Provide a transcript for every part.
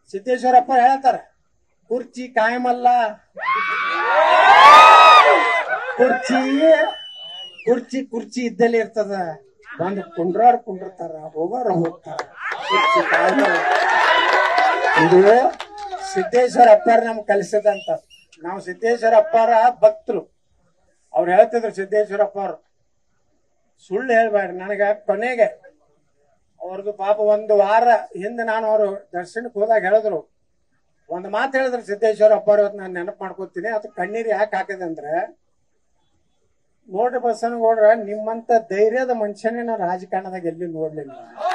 ಸಿದ್ದೇಶ್ವರಪ್ಪ ಹೇಳ್ತಾರ ಕುರ್ಚಿ ಕಾಯಮಲ್ಲ ಕುರ್ಚಿ ಕುರ್ಚಿ ಕುರ್ಚಿ ಇದ್ದಲ್ಲಿ ಇರ್ತದ ಬಂದು ಕುಂಡ್ರೋರ್ ಕುಂಡಿರ್ತಾರ ಹೋಗೋರು ಹೋಗ್ತಾರ ಕುರ್ಚಿ ಕಾಯಮಲ್ಲ ಇದು ಸಿದ್ದೇಶ್ವರ ಅಪ್ಪಾರ ನಮ್ಗೆ ಕಲಿಸದಂತ ನಾವು ಸಿದ್ದೇಶ್ವರ ಅಪ್ಪಾರ ಭಕ್ತರು ಅವ್ರು ಹೇಳ್ತಿದ್ರು ಸಿದ್ದೇಶ್ವರಪ್ಪ ಅವ್ರು ಸುಳ್ಳು ಹೇಳ್ಬೇಡ್ರಿ ನನಗ ಕೊನೆಗೆ ಅವ್ರದ್ದು ಪಾಪ ಒಂದು ವಾರ ಹಿಂದೆ ನಾನು ಅವರು ದರ್ಶನಕ್ಕೆ ಹೋದಾಗ ಹೇಳಿದ್ರು ಒಂದು ಮಾತು ಹೇಳಿದ್ರು ಸಿದ್ದೇಶ್ವರಪ್ಪ ಅವ್ರು ಇವತ್ತು ನಾನು ನೆನಪು ಮಾಡ್ಕೋತೀನಿ ಅದು ಕಣ್ಣೀರು ಯಾಕೆ ಹಾಕಿದೆ ಅಂದ್ರೆ ನೋಡ್ರಿ ಬಸನಗೌಡ್ರ ನಿಮ್ಮಂತ ಧೈರ್ಯದ ಮನುಷ್ಯನೇ ನಾವು ರಾಜಕಾರಣದಾಗ ಎಲ್ಲಿ ನೋಡ್ಲಿಲ್ಲ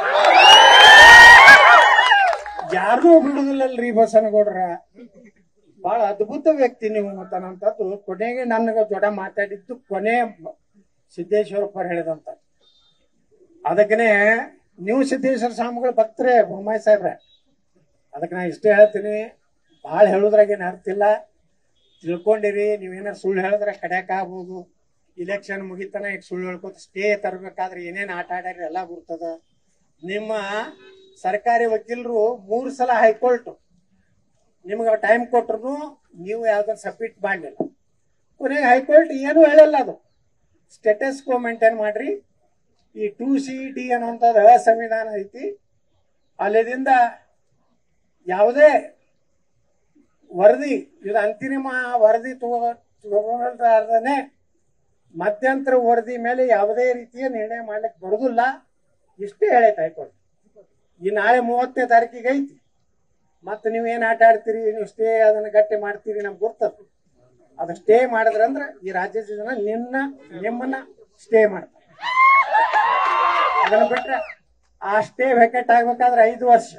ಯಾರೂ ಬಿಡುದಿಲ್ಲಲ್ರಿ ಬಸನಗೌಡ್ರ ಬಹಳ ಅದ್ಭುತ ವ್ಯಕ್ತಿ ನೀವು ಅಂತನಂತದ್ದು ಕೊನೆಗೆ ನನಗ ಜೊಡ ಮಾತಾಡಿದ್ದು ಕೊನೆ ಸಿದ್ದೇಶ್ವರಪ್ಪ ಹೇಳಿದಂತ ಅದಕ್ಕನೆ ನೀವು ಸಿದ್ದೇಶ್ವರ ಸ್ವಾಮಿಗಳ ಭಕ್ತರೇ ಬೊಮ್ಮಾಯಿ ಸಾಹೇಬ್ರೆ ಅದಕ್ಕೆ ನಾ ಇಷ್ಟೇ ಹೇಳ್ತೀನಿ ಭಾಳ ಹೇಳುದ್ರಾಗ ಏನು ಅರ್ಥ ಇಲ್ಲ ತಿಳ್ಕೊಂಡಿರಿ ನೀವೇನಾರು ಸುಳ್ಳು ಹೇಳಿದ್ರೆ ಕಡ್ಯಾಕ ಆಗ್ಬೋದು ಇಲೆಕ್ಷನ್ ಮುಗಿತನ ಈಗ ಸುಳ್ಳು ಹೇಳ್ಕೊತ ಸ್ಟೇ ತರಬೇಕಾದ್ರೆ ಏನೇನು ಆಟ ಆಡ್ಯಾರ ಎಲ್ಲ ಗುರ್ತದ ನಿಮ್ಮ ಸರ್ಕಾರಿ ವಕೀಲರು ಮೂರು ಸಲ ಹೈಕೋರ್ಟ್ ನಿಮ್ಗೆ ಟೈಮ್ ಕೊಟ್ರು ನೀವು ಯಾವ್ದಾರು ಸಬ್ಮಿಟ್ ಮಾಡಲಿಲ್ಲ ಕೊನೆಗೆ ಹೈಕೋರ್ಟ್ ಏನು ಹೇಳಲ್ಲ ಅದು ಸ್ಟೇಟಸ್ ಕೋ ಮೇಂಟೈನ್ ಮಾಡ್ರಿ ಈ ಟೂ ಸಿ ಡಿ ಅನ್ನುವಂಥದ್ದು ಅಸಂವಿಧಾನ ಐತಿ ಅಲ್ಲಿದಿಂದ ಯಾವುದೇ ವರದಿ ಇದು ಅಂತಿಮ ವರದಿ ತಗೊಳ್ದಾರ್ದನೆ ಮಧ್ಯಂತರ ವರದಿ ಮೇಲೆ ಯಾವುದೇ ರೀತಿಯ ನಿರ್ಣಯ ಮಾಡ್ಲಿಕ್ಕೆ ಬರುದಿಲ್ಲ ಇಷ್ಟೇ ಹೇಳೈತೆ ಹೈಕೋರ್ಟ್ ಈ ನಾಳೆ ಮೂವತ್ತನೇ ತಾರೀಕಿಗೆ ಐತಿ ಮತ್ತೆ ನೀವು ಏನ್ ಆಟ ಆಡ್ತೀರಿ ನೀವು ಸ್ಟೇ ಅದನ್ನ ಗಟ್ಟಿ ಮಾಡ್ತೀರಿ ನಮ್ಗೆ ಗೊತ್ತದ ಅದು ಸ್ಟೇ ಮಾಡಿದ್ರಂದ್ರ ಈ ರಾಜ್ಯದ ಜನ ನಿನ್ನ ನಿಮ್ಮನ್ನ ಸ್ಟೇ ಮಾಡ್ತಾರೆ ಅದನ್ನ ಬಿಟ್ರೆ ಆ ಸ್ಟೇ ವೆಕೆಟ್ ಆಗ್ಬೇಕಾದ್ರೆ ಐದು ವರ್ಷ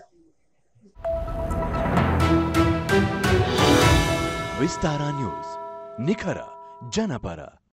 ವಿಸ್ತಾರ ನ್ಯೂಸ್ ನಿಖರ ಜನಪರ